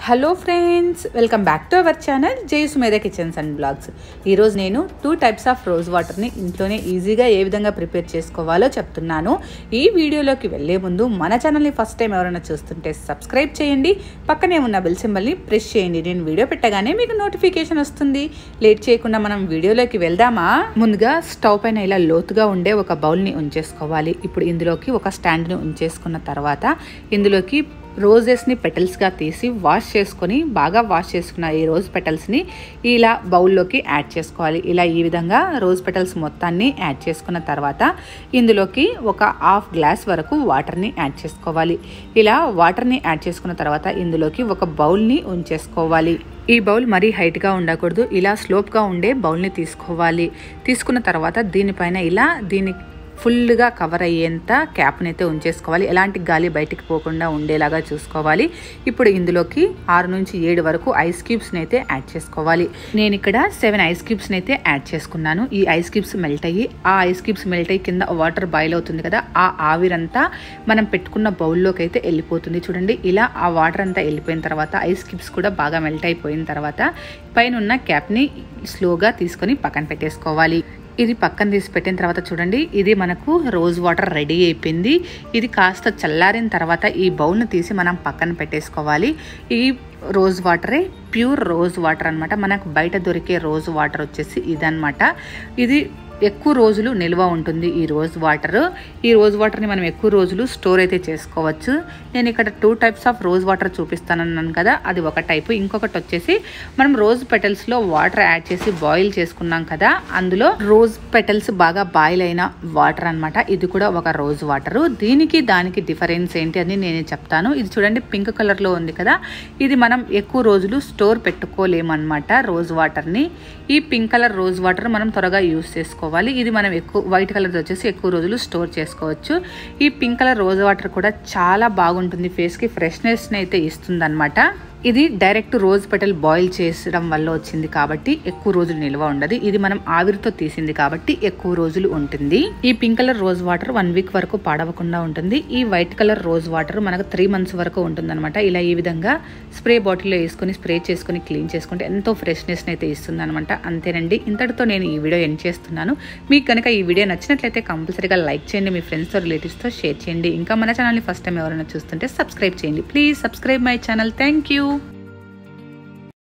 hello friends welcome back to our channel Jai Sumedha kitchens and blogs ఈరోజు నేను two types of rose వాటర్ని ఇంట్లోనే ఈజీగా ఏ విధంగా ప్రిపేర్ చేసుకోవాలో చెప్తున్నాను ఈ వీడియోలోకి వెళ్ళే ముందు మన ఛానల్ని ఫస్ట్ టైం ఎవరైనా చూస్తుంటే సబ్స్క్రైబ్ చేయండి పక్కనే ఉన్న బెల్ సింబల్ని ప్రెస్ చేయండి నేను వీడియో పెట్టగానే మీకు నోటిఫికేషన్ వస్తుంది లేట్ చేయకుండా మనం వీడియోలోకి వెళ్దామా ముందుగా స్టవ్ పైన ఇలా లోతుగా ఉండే ఒక బౌల్ని ఉంచేసుకోవాలి ఇప్పుడు ఇందులోకి ఒక స్టాండ్ని ఉంచేసుకున్న తర్వాత ఇందులోకి రోజెస్ని పెటల్స్గా తీసి వాష్ చేసుకొని బాగా వాష్ చేసుకున్న ఈ రోజ్ పెటల్స్ని ఇలా బౌల్లోకి యాడ్ చేసుకోవాలి ఇలా ఈ విధంగా రోజ్ పెటల్స్ మొత్తాన్ని యాడ్ చేసుకున్న తర్వాత ఇందులోకి ఒక హాఫ్ గ్లాస్ వరకు వాటర్ని యాడ్ చేసుకోవాలి ఇలా వాటర్ని యాడ్ చేసుకున్న తర్వాత ఇందులోకి ఒక బౌల్ని ఉంచేసుకోవాలి ఈ బౌల్ మరీ హైట్గా ఉండకూడదు ఇలా స్లోప్గా ఉండే బౌల్ని తీసుకోవాలి తీసుకున్న తర్వాత దీనిపైన ఇలా దీని ఫుల్గా కవర్ అయ్యేంత క్యాప్ని అయితే ఉంచేసుకోవాలి ఎలాంటి గాలి బయటికి పోకుండా ఉండేలాగా చూసుకోవాలి ఇప్పుడు ఇందులోకి ఆరు నుంచి ఏడు వరకు ఐస్ క్యూబ్స్ని అయితే యాడ్ చేసుకోవాలి నేను ఇక్కడ సెవెన్ ఐస్ క్యూబ్స్ని అయితే యాడ్ చేసుకున్నాను ఈ ఐస్ క్యూబ్స్ మెల్ట్ అయ్యి ఆ ఐస్ క్యూబ్స్ మెల్ట్ అయ్యి కింద వాటర్ బాయిల్ అవుతుంది కదా ఆ ఆవిరంతా మనం పెట్టుకున్న బౌల్లోకి అయితే వెళ్ళిపోతుంది చూడండి ఇలా ఆ వాటర్ అంతా వెళ్ళిపోయిన తర్వాత ఐస్ క్యూబ్స్ కూడా బాగా మెల్ట్ అయిపోయిన తర్వాత పైన ఉన్న క్యాప్ని స్లోగా తీసుకొని పక్కన పెట్టేసుకోవాలి ఇది పక్కన తీసి పెట్టిన తర్వాత చూడండి ఇది మనకు రోజ్ వాటర్ రెడీ అయిపోయింది ఇది కాస్త చల్లారిన తర్వాత ఈ బౌల్ని తీసి మనం పక్కన పెట్టేసుకోవాలి ఈ రోజ్ వాటరే ప్యూర్ రోజ్ వాటర్ అనమాట మనకు బయట దొరికే రోజ్ వాటర్ వచ్చేసి ఇదనమాట ఇది ఎక్కువ రోజులు నిల్వ ఉంటుంది ఈ రోజ్ వాటర్ ఈ రోజ్ వాటర్ని మనం ఎక్కువ రోజులు స్టోర్ అయితే చేసుకోవచ్చు నేను ఇక్కడ two types of rose water చూపిస్తానన్నాను కదా అది ఒక టైపు ఇంకొకటి వచ్చేసి మనం రోజ్ పెటల్స్లో వాటర్ యాడ్ చేసి బాయిల్ చేసుకున్నాం కదా అందులో రోజ్ పెటల్స్ బాగా బాయిల్ అయిన వాటర్ అనమాట ఇది కూడా ఒక రోజ్ వాటర్ దీనికి దానికి డిఫరెన్స్ ఏంటి అని నేను చెప్తాను ఇది చూడండి పింక్ కలర్లో ఉంది కదా ఇది మనం ఎక్కువ రోజులు స్టోర్ పెట్టుకోలేమన్నమాట రోజ్ వాటర్ని ఈ పింక్ కలర్ రోజ్ వాటర్ మనం త్వరగా యూస్ చేసుకోవాలి ఇది మనం ఎక్కువ వైట్ కలర్ వచ్చేసి ఎక్కువ రోజులు స్టోర్ చేసుకోవచ్చు ఈ పింక్ కలర్ రోజ్ వాటర్ కూడా చాలా బాగుంటుంది ఫేస్కి ఫ్రెష్నెస్ని అయితే ఇస్తుంది అనమాట ఇది డైరెక్ట్ రోజ్ పెటల్ బాయిల్ చేసడం వల్ల వచ్చింది కాబట్టి ఎక్కువ రోజులు నిల్వ ఉండదు ఇది మనం ఆవిరితో తీసింది కాబట్టి ఎక్కువ రోజులు ఉంటుంది ఈ pink colour rose water one week వరకు పాడవకుండా ఉంటుంది ఈ వైట్ కలర్ రోజ్ వాటర్ మనకు త్రీ మంత్స్ వరకు ఉంటుందన్నమాట ఇలా ఈ విధంగా స్ప్రే బాటిల్లో వేసుకొని స్ప్రే చేసుకొని క్లీన్ చేసుకుంటే ఎంతో ఫ్రెష్నెస్ని అయితే ఇస్తుంది అనమాట అంతేనండి ఇంతటితో నేను ఈ వీడియో ఎండ్ చేస్తున్నాను మీకు కనుక ఈ వీడియో నచ్చినట్లయితే కంపల్సరీగా లైక్ చేయండి మీ ఫ్రెండ్స్తో రిలేటివ్స్తో షేర్ చేయండి ఇంకా మన ఛానల్ని ఫస్ట్ టైం ఎవరైనా చూస్తుంటే సబ్స్క్రైబ్ చేయండి please subscribe my channel thank you